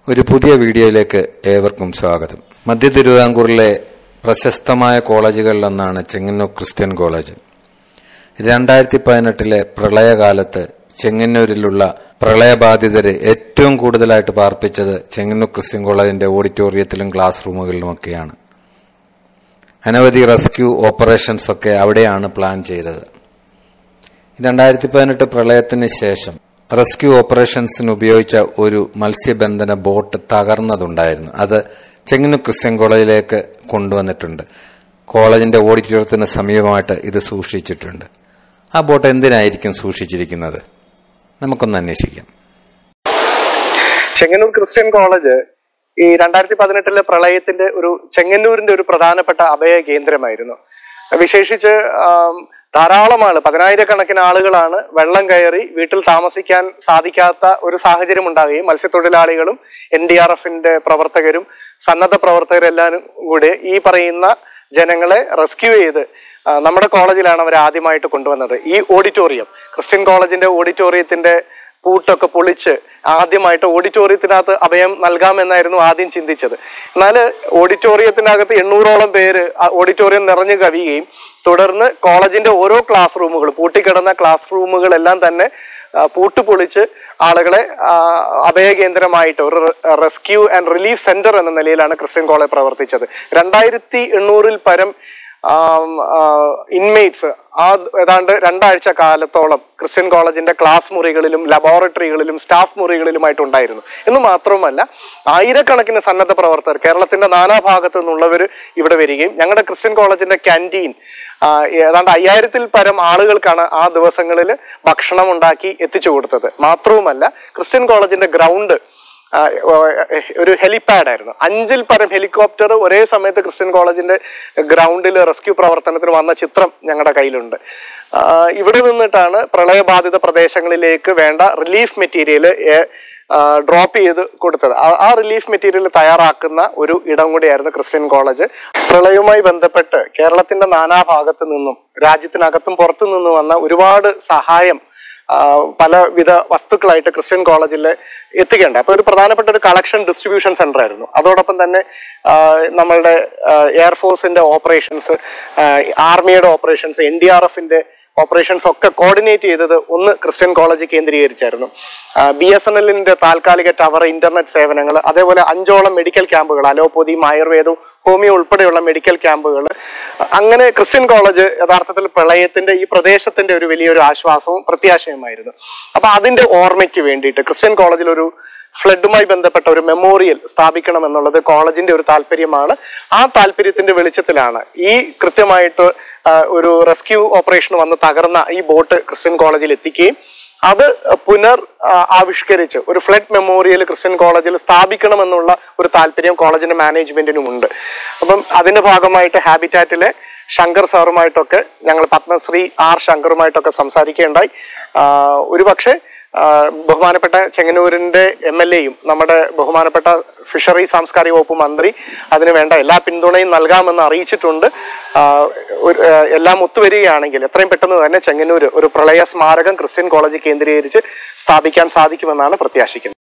ഒരു പുതിയ വീഡിയോയിലേക്ക് ഏവർക്കും സ്വാഗതം മധ്യ തിരുവിതാംകൂറിലെ പ്രശസ്തമായ കോളേജുകളിലൊന്നാണ് ചെങ്ങന്നൂർ ക്രിസ്ത്യൻ കോളേജ് രണ്ടായിരത്തി പതിനെട്ടിലെ പ്രളയകാലത്ത് ചെങ്ങന്നൂരിലുള്ള പ്രളയബാധിതരെ ഏറ്റവും കൂടുതലായിട്ട് പാർപ്പിച്ചത് ചെങ്ങന്നൂർ ക്രിസ്ത്യൻ കോളേജിന്റെ ഓഡിറ്റോറിയത്തിലും ക്ലാസ് റൂമുകളിലുമൊക്കെയാണ് അനവധി റെസ്ക്യൂ ഓപ്പറേഷൻസ് ഒക്കെ അവിടെയാണ് പ്ലാൻ ചെയ്തത് രണ്ടായിരത്തി പതിനെട്ട് പ്രളയത്തിന് ശേഷം റെസ്ക്യൂ ഓപ്പറേഷൻസിന് ഉപയോഗിച്ച ഒരു മത്സ്യബന്ധന ബോട്ട് തകർന്നതുണ്ടായിരുന്നു അത് ചെങ്ങന്നൂർ ക്രിസ്ത്യൻ കോളേജിലേക്ക് കൊണ്ടുവന്നിട്ടുണ്ട് കോളേജിന്റെ ഓഡിറ്റോറിയത്തിന് സമീപമായിട്ട് ഇത് സൂക്ഷിച്ചിട്ടുണ്ട് ആ ബോട്ട് എന്തിനായിരിക്കും സൂക്ഷിച്ചിരിക്കുന്നത് നമുക്കൊന്ന് അന്വേഷിക്കാം ചെങ്ങന്നൂർ ക്രിസ്ത്യൻ കോളേജ് ഈ രണ്ടായിരത്തി പതിനെട്ടിലെ പ്രളയത്തിന്റെ ഒരു ചെങ്ങന്നൂരിന്റെ ഒരു പ്രധാനപ്പെട്ട അഭയ കേന്ദ്രമായിരുന്നു വിശേഷിച്ച് ആം, ധാരാളം ആള് പതിനായിരക്കണക്കിന് ആളുകളാണ് വെള്ളം കയറി വീട്ടിൽ താമസിക്കാൻ സാധിക്കാത്ത ഒരു സാഹചര്യം ഉണ്ടാവുകയും മത്സ്യത്തൊഴിലാളികളും എൻ ഡി ആർ എഫിന്റെ പ്രവർത്തകരും സന്നദ്ധ പ്രവർത്തകരെല്ലാവരും കൂടി ഈ പറയുന്ന ജനങ്ങളെ റെസ്ക്യൂ ചെയ്ത് ആ, നമ്മുടെ കോളേജിലാണ് അവർ ആദ്യമായിട്ട് കൊണ്ടുവന്നത് ഈ ഓഡിറ്റോറിയം ക്രിസ്ത്യൻ കോളേജിന്റെ ഓഡിറ്റോറിയത്തിന്റെ പൂട്ടൊക്കെ പൊളിച്ച് ആദ്യമായിട്ട് ഓഡിറ്റോറിയത്തിനകത്ത് അഭയം നൽകാമെന്നായിരുന്നു ആദ്യം ചിന്തിച്ചത് എന്നാൽ ഓഡിറ്റോറിയത്തിനകത്ത് എണ്ണൂറോളം പേര് ആ ഓഡിറ്റോറിയം നിറഞ്ഞു കവിയുകയും തുടർന്ന് കോളേജിന്റെ ഓരോ ക്ലാസ് റൂമുകൾ പൂട്ടിക്കിടന്ന ക്ലാസ് റൂമുകളെല്ലാം തന്നെ ആ, പൂട്ട് പൊളിച്ച് ആളുകളെ ആ, അഭയകേന്ദ്രമായിട്ട് ഒരു റെസ്ക്യൂ ആൻഡ് റിലീഫ് സെന്റർ എന്ന നിലയിലാണ് ക്രിസ്ത്യൻ കോളേജ് പ്രവർത്തിച്ചത് രണ്ടായിരത്തി എണ്ണൂറിൽ പരം ഇൻമേറ്റ്സ് ആ ഏതാണ്ട് രണ്ടാഴ്ച കാലത്തോളം ക്രിസ്ത്യൻ കോളേജിന്റെ ക്ലാസ് മുറികളിലും ലബോറട്ടറികളിലും സ്റ്റാഫ് മുറികളിലുമായിട്ടുണ്ടായിരുന്നു എന്ന് മാത്രമല്ല ആയിരക്കണക്കിന് സന്നദ്ധ പ്രവർത്തകർ കേരളത്തിന്റെ നാനാഭാഗത്തു നിന്നുള്ളവർ ഇവിടെ വരികയും ഞങ്ങളുടെ ക്രിസ്ത്യൻ കോളേജിന്റെ ക്യാൻറ്റീൻ ഏതാണ്ട് അയ്യായിരത്തിൽ പരം ആളുകൾക്കാണ് ആ ദിവസങ്ങളിൽ ഭക്ഷണം ഉണ്ടാക്കി എത്തിച്ചു കൊടുത്തത് മാത്രവുമല്ല ക്രിസ്ത്യൻ കോളേജിന്റെ ഗ്രൗണ്ട് ആ, ഒരു ഹെലിപാഡ് ആയിരുന്നു അഞ്ചിൽ പരം ഹെലികോപ്റ്റർ ഒരേ സമയത്ത് ക്രിസ്ത്യൻ കോളേജിന്റെ ഗ്രൗണ്ടിൽ റെസ്ക്യൂ പ്രവർത്തനത്തിന് വന്ന ചിത്രം ഞങ്ങളുടെ കയ്യിലുണ്ട് ആ, ഇവിടെ നിന്നിട്ടാണ് പ്രളയബാധിത പ്രദേശങ്ങളിലേക്ക് വേണ്ട റിലീഫ് മെറ്റീരിയൽ ഡ്രോപ്പ് ചെയ്ത് കൊടുത്തത് ആ- ആ റിലീഫ് മെറ്റീരിയൽ തയ്യാറാക്കുന്ന ഒരു ഇടം കൂടിയായിരുന്നു ക്രിസ്ത്യൻ കോളേജ് പ്രളയവുമായി ബന്ധപ്പെട്ട് കേരളത്തിന്റെ നാനാഭാഗത്തു നിന്നും രാജ്യത്തിനകത്തും പുറത്തു നിന്നും വന്ന ഒരുപാട് സഹായം ആ, പലവിധ വസ്തുക്കളായിട്ട് ക്രിസ്ത്യൻ കോളേജിൽ എത്തിക്കേണ്ട അപ്പൊ ഒരു പ്രധാനപ്പെട്ട ഒരു കളക്ഷൻ ഡിസ്ട്രിബ്യൂഷൻ സെന്റർ ആയിരുന്നു അതോടൊപ്പം തന്നെ ആ, നമ്മളുടെ എയർഫോഴ്സിന്റെ ഓപ്പറേഷൻസ് ആർമിയുടെ ഓപ്പറേഷൻസ് എൻ ഡി ആർ എഫിന്റെ ഓപ്പറേഷൻസ് ഒക്കെ കോർഡിനേറ്റ് ചെയ്തത് ഒന്ന് ക്രിസ്ത്യൻ കോളേജ് കേന്ദ്രീകരിച്ചായിരുന്നു ബി എസ് എൻ എല്ലിന്റെ താൽക്കാലിക ടവർ ഇന്റർനെറ്റ് സേവനങ്ങൾ അതേപോലെ അഞ്ചോളം മെഡിക്കൽ ക്യാമ്പുകൾ അലോപ്പതിയും ആയുർവേദവും ഹോമിയോ ഉൾപ്പെടെയുള്ള മെഡിക്കൽ ക്യാമ്പുകൾ അങ്ങനെ ക്രിസ്ത്യൻ കോളേജ് യഥാർത്ഥത്തിൽ പ്രളയത്തിന്റെ ഈ പ്രദേശത്തിന്റെ ഒരു വലിയൊരു ആശ്വാസവും പ്രത്യാശയുമായിരുന്നു അപ്പൊ അതിന്റെ ഓർമ്മയ്ക്ക് വേണ്ടിയിട്ട് ക്രിസ്ത്യൻ കോളേജിൽ ഒരു ഫ്ലഡുമായി ബന്ധപ്പെട്ട ഒരു മെമ്മോറിയൽ സ്ഥാപിക്കണം എന്നുള്ളത് കോളേജിന്റെ ഒരു താല്പര്യമാണ് ആ താല്പര്യത്തിന്റെ വെളിച്ചത്തിലാണ് ഈ കൃത്യമായിട്ട് ആ, ഒരു റെസ്ക്യൂ ഓപ്പറേഷൻ വന്ന് തകർന്ന ഈ ബോട്ട് ക്രിസ്ത്യൻ കോളേജിൽ എത്തിക്കുകയും അത് പുനർ ആ, ആവിഷ്കരിച്ച് ഒരു ഫ്ലഡ് മെമ്മോറിയൽ ക്രിസ്ത്യൻ കോളേജിൽ സ്ഥാപിക്കണമെന്നുള്ള ഒരു താല്പര്യം കോളേജിന്റെ മാനേജ്മെന്റിനും ഉണ്ട് അപ്പം അതിന്റെ ഭാഗമായിട്ട് ഹാബിറ്റാറ്റിലെ ശങ്കർ സാറുമായിട്ടൊക്കെ ഞങ്ങൾ പത്മശ്രീ ആർ ശങ്കറുമായിട്ടൊക്കെ സംസാരിക്കുകയുണ്ടായി ആ, ഒരുപക്ഷെ ആ, ബഹുമാനപ്പെട്ട ചെങ്ങന്നൂരിന്റെ എം എൽ എയും നമ്മുടെ ബഹുമാനപ്പെട്ട ഫിഷറി സാംസ്കാരിക വകുപ്പ് മന്ത്രി അതിന് വേണ്ട എല്ലാ പിന്തുണയും നൽകാമെന്ന് അറിയിച്ചിട്ടുണ്ട് ആ, ഒരു, ആ, എല്ലാം ഒത്തുവരികയാണെങ്കിൽ എത്രയും പെട്ടെന്ന് തന്നെ ചെങ്ങന്നൂർ ഒരു പ്രളയ സ്മാരകം ക്രിസ്ത്യൻ കോളേജ് കേന്ദ്രീകരിച്ച് സ്ഥാപിക്കാൻ സാധിക്കുമെന്നാണ് പ്രത്യാശിക്കുന്നത്